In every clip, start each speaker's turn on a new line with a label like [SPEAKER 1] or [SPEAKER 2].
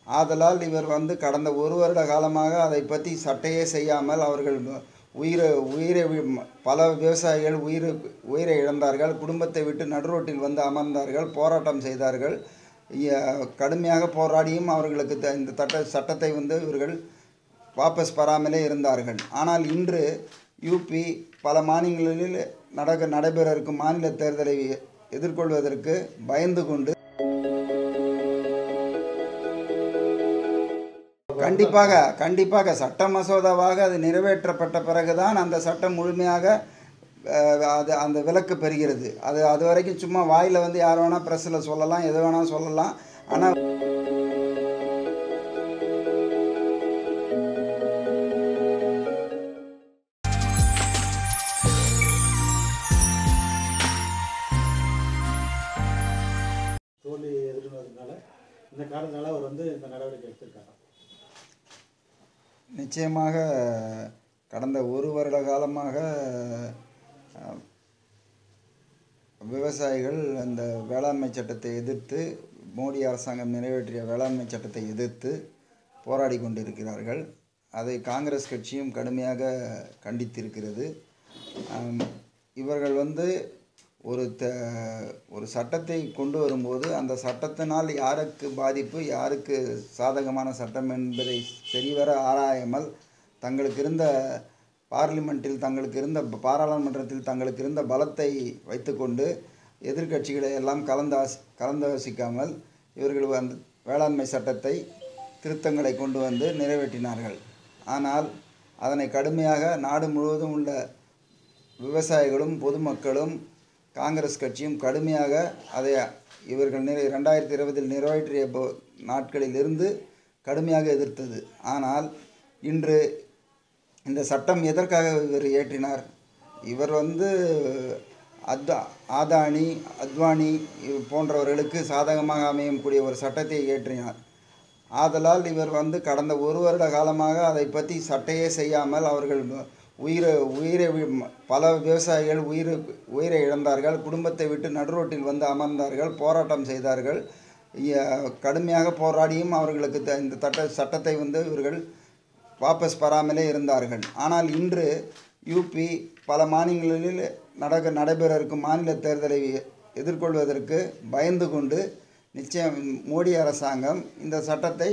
[SPEAKER 1] ஆதலால் இவர் வந்து கடந்த ஒரு வருட காலமாக அதை பற்றி சட்டையே செய்யாமல் அவர்கள் உயிரை உயிரை வி- பல விவசாயிகள் உயிரை உயிரை இழந்தார்கள் குடும்பத்தை விட்டு நடுரோட்டில் வந்து அமர்ந்தார்கள் போராட்டம் செய்தார்கள் இய- கடுமையாக போராடியும் அவர்களுக்கு த- இந்த தட்ட சட்டத்தை வந்து இவர்கள் வாபஸ் பெறாமலே இருந்தார்கள் ஆனால் இன்று யூபி பல மாநிலங்களில் நடக்க நடைபெற இருக்கும் மாநில தேர்தலை எதிர்கொள்வதற்கு பயந்து கொண்டு கண்டிப்பாக கண்டிப்பாக சட்ட மசோதாவாக அது நிறைவேற்றப்பட்ட பிறகுதான் அந்த சட்டம் முழுமையாக அஹ், அது அந்த விலக்கு பெறுகிறது அது அது வரைக்கும் சும்மா வாயில் வந்து யார் வேணால் ப்ரெஸ்ஸில் சொல்லலாம் எது வேணால் சொல்லலாம் ஆனால்
[SPEAKER 2] தோல்வி எதிர்கொண்டதுனால இந்த காரணத்தினால அவர் வந்து இந்த நடவடிக்கை எடுத்திருக்காங்க
[SPEAKER 1] நிச்சயமாக கடந்த ஒரு வருட காலமாக அஹ், விவசாயிகள் அந்த வேளாண்மை சட்டத்தை எதிர்த்து மோடி அரசாங்கம் நிறைவேற்றிய வேளாண்மை சட்டத்தை எதிர்த்து போராடி கொண்டிருக்கிறார்கள் அதை காங்கிரஸ் கட்சியும் கடுமையாக கண்டித்திருக்கிறது ஆம், இவர்கள் வந்து ஒரு த ஒரு சட்டத்தை கொண்டு வரும்போது அந்த சட்டத்தினால் யாருக்கு பாதிப்பு யாருக்கு சாதகமான சட்டம் என்பதை சரிவர ஆராயாமல் தங்களுக்கு இருந்த பார்லிமெண்ட்டில் தங்களுக்கு இருந்த பாராளுமன்றத்தில் தங்களுக்கு இருந்த பலத்தை வைத்துக்கொண்டு எதிர்க்கட்சிகளை எல்லாம் கலந்தாசி கலந்தாசிக்காமல் இவர்கள் அந்த வேளாண்மை சட்டத்தை திருத்தங்களை கொண்டு வந்து நிறைவேற்றினார்கள் ஆனால் அதனை கடுமையாக நாடு முழுவதும் உள்ள விவசாயிகளும் பொதுமக்களும் காங்கிரஸ் கட்சியும் கடுமையாக அதை இவர்கள் நிறை ரெண்டாயிரத்தி இருபதில் நிறைவேற்றிய போ- நாட்களிலிருந்து கடுமையாக எதிர்த்தது ஆனால் இன்று இந்த சட்டம் எதற்காக இவர் இயற்றினார் இவர் வந்து அத்வா ஆதானி அத்வானி இவ் போன்றவர்களுக்கு சாதகமாக அமையக்கூடிய ஒரு சட்டத்தை இயற்றினார் ஆதலால் இவர் வந்து கடந்த ஒரு வருட காலமாக அதை பற்றி சட்டையே செய்யாமல் அவர்கள் உயிரை உயிரை வி- பல விவசாயிகள் உயிரை உயிரை இழந்தார்கள் குடும்பத்தை விட்டு நடுரோட்டில் வந்து அமர்ந்தார்கள் போராட்டம் செய்தார்கள் இய- கடுமையாக போராடியும் அவர்களுக்கு த- இந்த தட்ட சட்டத்தை வந்து இவர்கள் வாபஸ் பெறாமலே இருந்தார்கள் ஆனால் இன்று யூபி பல மாநிலங்களில் நடக்க நடைபெற இருக்கும் மாநில தேர்தலை எதிர்கொள்வதற்கு பயந்து கொண்டு நிச்சயம் மோடி அரசாங்கம் இந்த சட்டத்தை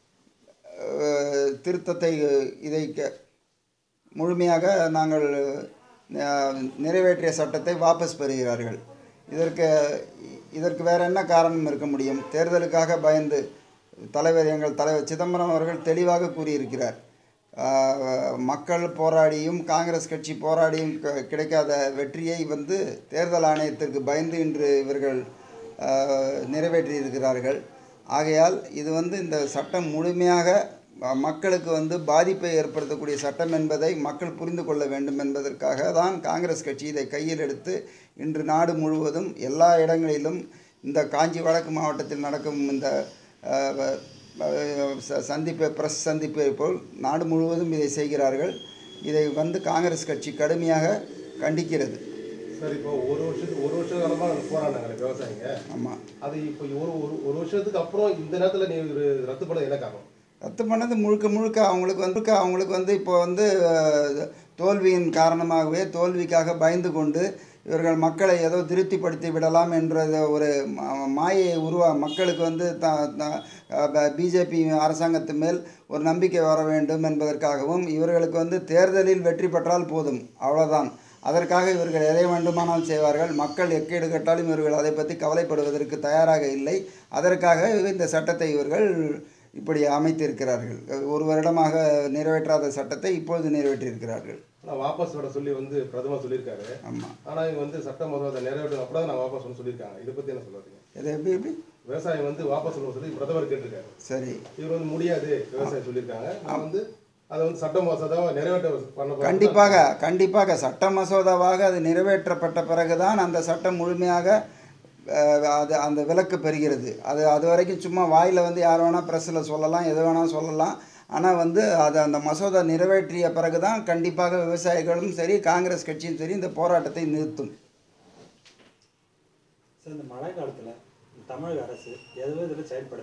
[SPEAKER 1] அஹ், திருத்தத்தை அஹ், இதை க- முழுமையாக நாங்கள் அஹ், நிறைவேற்றிய சட்டத்தை வாபஸ் பெறுகிறார்கள் இதற்கு இதற்கு வேற என்ன காரணம் இருக்க முடியும் தேர்தலுக்காக பயந்து தலைவர் எங்கள் தலைவர் சிதம்பரம் அவர்கள் தெளிவாக கூறியிருக்கிறார் ஆஹ், மக்கள் போராடியும் காங்கிரஸ் கட்சி போராடியும் க- கிடைக்காத வெற்றியை வந்து தேர்தல் ஆணையத்திற்கு பயந்து இன்று இவர்கள் ஆஹ், நிறைவேற்றியிருக்கிறார்கள் ஆகையால் இது வந்து இந்த சட்டம் முழுமையாக ம- மக்களுக்கு வந்து பாதிப்பை ஏற்படுத்தக்கூடிய சட்டம் என்பதை மக்கள் புரிந்து கொள்ள வேண்டும் என்பதற்காக தான் காங்கிரஸ் கட்சி இதை கையில் எடுத்து இன்று நாடு முழுவதும் எல்லா இடங்களிலும் இந்த காஞ்சி வடக்கு மாவட்டத்தில் நடக்கும் இந்த அஹ், வ- அஹ், ச- சந்திப்பை பிரஸ் சந்திப்பை போல் நாடு முழுவதும் இதை செய்கிறார்கள் இதை வந்து காங்கிரஸ் கட்சி கடுமையாக கண்டிக்கிறது
[SPEAKER 3] சார் இப்போ ஒரு வருஷத்துக்கு ஒரு வருஷ காலமா போராடினாங்க விவசாயிங்க
[SPEAKER 1] ஆமாம்
[SPEAKER 3] அது இப்போ ஒரு ஒரு ஒரு வருஷத்துக்கு அப்புறம் இந்த நேரத்துல நீ ஒரு ரத்து பண்ண என்ன காரணம்
[SPEAKER 1] ரத்து பண்ணது முழுக்க முழுக்க அவங்களுக்கு வந்து அவங்களுக்கு வந்து இப்போ வந்து அஹ், தோல்வியின் காரணமாகவே தோல்விக்காக பயந்து கொண்டு இவர்கள் மக்களை ஏதோ திருப்திப்படுத்தி விடலாம் என்ற ஒரு ம- மாயை உருவா மக்களுக்கு வந்து த பிஜேபி அரசாங்கத்து மேல் ஒரு நம்பிக்கை வர வேண்டும் என்பதற்காகவும் இவர்களுக்கு வந்து தேர்தலில் வெற்றி பெற்றால் போதும் அவ்வளவுதான் அதற்காக இவர்கள் எதை வேண்டுமானால் செய்வார்கள் மக்கள் எக்கேடு கட்டாலும் இவர்கள் அதை பற்றி கவலைப்படுவதற்கு தயாராக இல்லை அதற்காக இந்த சட்டத்தை இவர்கள் இப்படி அமைத்திருக்கிறார்கள் ஒரு வருடமாக நிறைவேற்றாத சட்டத்தை இப்பொழுது நிறைவேற்றியிருக்கிறார்கள்
[SPEAKER 3] ஆனா வாபஸ் விட சொல்லி வந்து பிரதமர் சொல்லியிருக்காரு
[SPEAKER 1] ஆமாம்
[SPEAKER 3] ஆனா இவங்க வந்து சட்ட மசோதா நிறைவேற்ற அப்புறம் தான் நான் வாபஸ் பண்ண சொல்லியிருக்காங்க இதை பத்தி என்ன சொல்லுவாங்க
[SPEAKER 1] இது எப்படி எப்படி
[SPEAKER 3] விவசாயம் வந்து வாபஸ் சொல்ல சொல்லி பிரதமர் கேட்டிருக்காரு
[SPEAKER 1] சரி
[SPEAKER 3] இவர் வந்து முடியாது விவசாயம் சொல்லியிருக்காங்க நான் வந்து அதை வந்து சட்ட மசோதாவை நிறைவேற்ற பண்ண போறேன்.
[SPEAKER 1] கண்டிப்பாக கண்டிப்பாக சட்ட மசோதாவாக அது நிறைவேற்றப்பட்ட பிறகுதான் அந்த சட்டம் முழுமையாக அஹ், அது அந்த விலக்கு பெறுகிறது அது அது வரைக்கும் சும்மா வாயில் வந்து யார் வேணால் ப்ரெஸ்ஸில் சொல்லலாம் எது வேணால் சொல்லலாம் ஆனால் வந்து அது அந்த மசோதா நிறைவேற்றிய பிறகு தான் கண்டிப்பாக விவசாயிகளும் சரி காங்கிரஸ் கட்சியும் சரி இந்த போராட்டத்தை நிறுத்தும்
[SPEAKER 2] சார் இந்த மழை காலத்தில் தமிழக அரசு எதுவும் இதில் செயல்படுது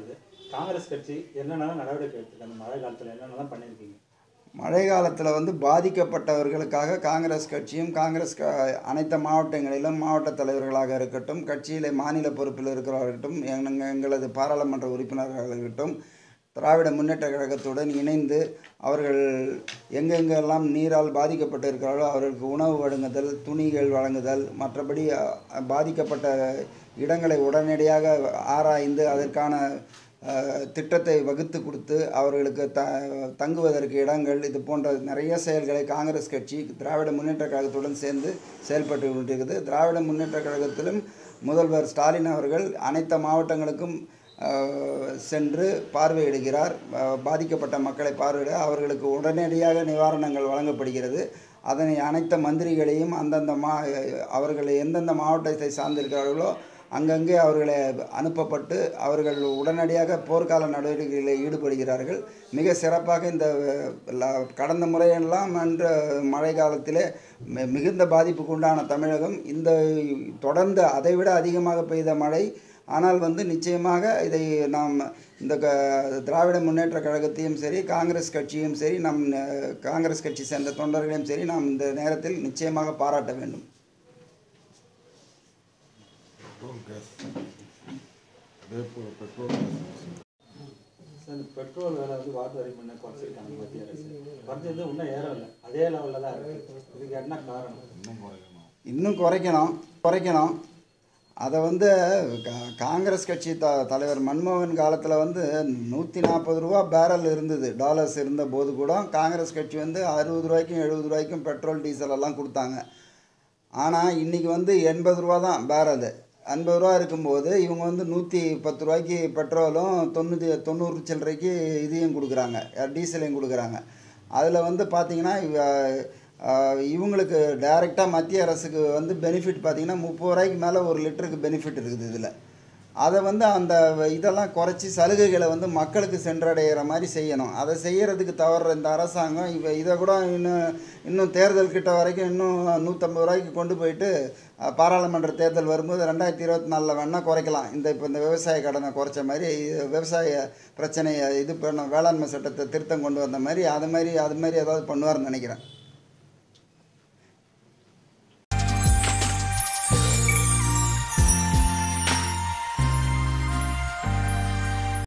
[SPEAKER 2] காங்கிரஸ் கட்சி என்னென்னலாம் நடவடிக்கை எடுத்திருக்கு அந்த மழை காலத்தில் என்னென்னலாம் பண்ணியிருக்கீங்க
[SPEAKER 1] மழை காலத்தில் வந்து பாதிக்கப்பட்டவர்களுக்காக காங்கிரஸ் கட்சியும் காங்கிரஸ் க அனைத்து மாவட்டங்களிலும் மாவட்ட தலைவர்களாக இருக்கட்டும் கட்சியிலே மாநில பொறுப்பில் இருக்கிறவர்கள்ட்டும் எங்க எங்களது பாராளுமன்ற உறுப்பினர்களாக இருக்கட்டும் திராவிட முன்னேற்ற கழகத்துடன் இணைந்து அவர்கள் எங்கெங்கெல்லாம் நீரால் பாதிக்கப்பட்டு இருக்கிறார்களோ அவர்களுக்கு உணவு வழங்குதல் துணிகள் வழங்குதல் மற்றபடி அ, பாதிக்கப்பட்ட இடங்களை உடனடியாக ஆராய்ந்து அதற்கான அஹ், திட்டத்தை வகுத்து கொடுத்து அவர்களுக்கு த தங்குவதற்கு இடங்கள் இது போன்ற நிறைய செயல்களை காங்கிரஸ் கட்சி திராவிட முன்னேற்ற கழகத்துடன் சேர்ந்து செயல்பட்டு கொண்டிருக்கிறது திராவிட முன்னேற்ற கழகத்திலும் முதல்வர் ஸ்டாலின் அவர்கள் அனைத்து மாவட்டங்களுக்கும் அஹ், சென்று பார்வையிடுகிறார் அஹ், பாதிக்கப்பட்ட மக்களை பார்வையிட அவர்களுக்கு உடனடியாக நிவாரணங்கள் வழங்கப்படுகிறது அதனை அனைத்து மந்திரிகளையும் அந்தந்த மா அவர்கள் எந்தெந்த மாவட்டத்தை சார்ந்திருக்கிறார்களோ அங்கங்கே அவர்களை அனுப்பப்பட்டு அவர்கள் உடனடியாக போர்க்கால நடவடிக்கைகளில் ஈடுபடுகிறார்கள் மிக சிறப்பாக இந்த ல- கடந்த முறையெல்லாம் என்ற மழை காலத்திலே மி- மிகுந்த பாதிப்புக்கு உண்டான தமிழகம் இந்த தொடர்ந்து அதைவிட அதிகமாக பெய்த மழை ஆனால் வந்து நிச்சயமாக இதை நாம் இந்த க திராவிட முன்னேற்ற கழகத்தையும் சரி காங்கிரஸ் கட்சியும் சரி நம் அஹ், காங்கிரஸ் கட்சி சேர்ந்த தொண்டர்களையும் சரி நாம் இந்த நேரத்தில் நிச்சயமாக பாராட்ட வேண்டும்
[SPEAKER 4] பெட்ரோல் கேஸ் அதே போல் பெட்ரோல் கேஸ்
[SPEAKER 2] சார் இந்த பெட்ரோல் விலை வந்து வாட்டு வரி முன்ன குறைச்சிருக்காங்க மத்திய அரசு குறைச்சது இன்னும் ஏறவில்லை அதே லெவலில் தான் இருக்குது இதுக்கு என்ன காரணம்
[SPEAKER 4] இன்னும் குறைக்கணும்
[SPEAKER 1] இன்னும் குறைக்கணும் குறைக்கணும் அதை வந்து கா- காங்கிரஸ் கட்சி த தலைவர் மன்மோகன் காலத்தில் வந்து நூற்றி நாற்பது ரூபா பேரல் இருந்தது டாலர்ஸ் இருந்த போது கூட காங்கிரஸ் கட்சி வந்து அறுபது ரூபாய்க்கும் எழுபது ரூபாய்க்கும் பெட்ரோல் டீசல் எல்லாம் கொடுத்தாங்க ஆனால் இன்றைக்கி வந்து எண்பது ரூபா தான் பேரல் எண்பது ரூபா இருக்கும்போது இவங்க வந்து நூற்றி பத்து ரூபாய்க்கு பெட்ரோலும் தொண்ணூற்றி தொண்ணூறு சில்லறைக்கு இதையும் கொடுக்குறாங்க டீசலையும் கொடுக்குறாங்க அதில் வந்து பார்த்தீங்கன்னா இவ- ஆஹ் இவங்களுக்கு டைரெக்டாக மத்திய அரசுக்கு வந்து பெனிஃபிட் பார்த்தீங்கன்னா முப்பது ரூபாய்க்கு மேலே ஒரு லிட்டருக்கு பெனிஃபிட் இருக்குது இதில் அதை வந்து அந்த இதெல்லாம் குறைச்சி சலுகைகளை வந்து மக்களுக்கு சென்றடைகிற மாதிரி செய்யணும் அதை செய்யறதுக்கு தவறுற இந்த அரசாங்கம் இவ இதை கூட இன்னும் இன்னும் தேர்தல் கிட்ட வரைக்கும் இன்னும் நூற்றம்பது ரூபாய்க்கு கொண்டு போயிட்டு அஹ், பாராளுமன்ற தேர்தல் வரும்போது ரெண்டாயிரத்தி இருபத்தி நாலில் வேணால் குறைக்கலாம் இந்த இப்போ இந்த விவசாய கடனை குறைச்ச மாதிரி இது விவசாய பிரச்சனையை இது பண்ண வேளாண்மை சட்டத்தை திருத்தம் கொண்டு வந்த மாதிரி அது மாதிரி அது மாதிரி ஏதாவது பண்ணுவார்னு நினைக்கிறேன்